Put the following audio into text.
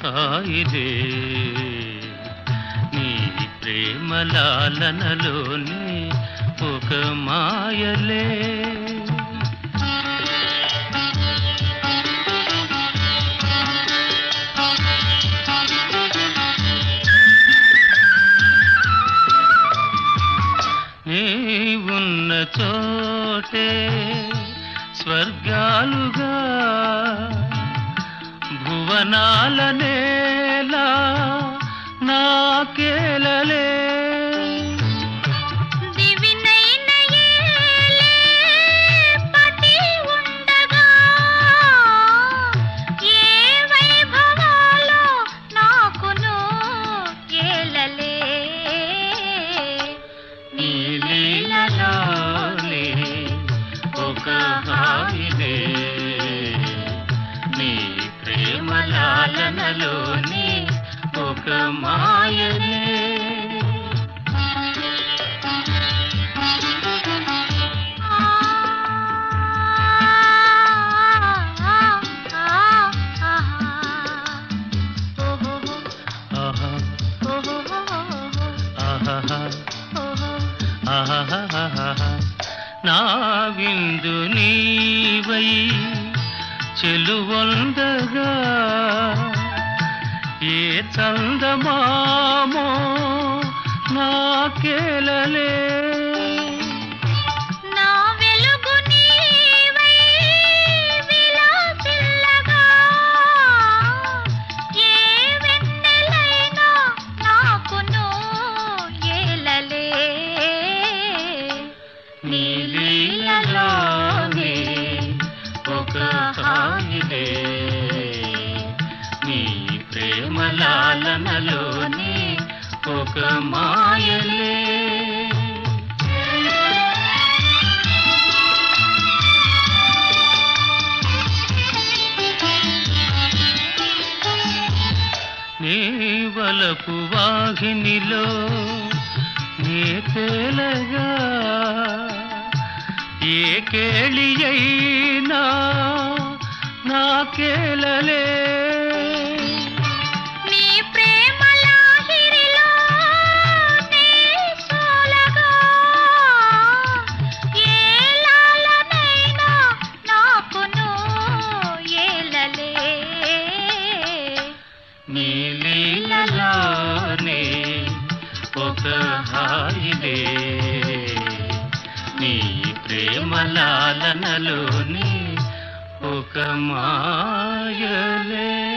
హాయిలే నీ ప్రేమలాలనలోనే ఒక మాయలే నీ ఉన్న చోటే స్వర్గాలుగా భువనాల నేలా నాకేలలే దివినైన ఏలే పతి ఉండగా ఏ వైభవాలో నాకును ఏలలే నీ లీలలోనే ఒక హాయిలే నీ ప్రేమలాలనలోనే ఒక మాయలే ఆహా ఆహాహా ఆహాహాహాహా. నా విందు నీవై చెలువొందగా ఏ చందమామో నాకేలలే నా వెలుగు నీవై విలాసిల్లగా ఏ వెన్నెలైనా నాకును ఏలలే నీ లీలలోనే ఒక హాయిలే నీ ప్రేమలాలనలోనే ఒక మాయలే నీ వలపు వాహినిలో నీ తేలగా ఏ కేళి అయినా నాకేలలే నీ ప్రేమ లాహిరిలో నీ సోలగా ఏ లాలనైనా నాకును ఏలలే నీ లీలలోనే ఒక హాయిలే నీ ప్రేమలాలనలోనే ఒక మాయలే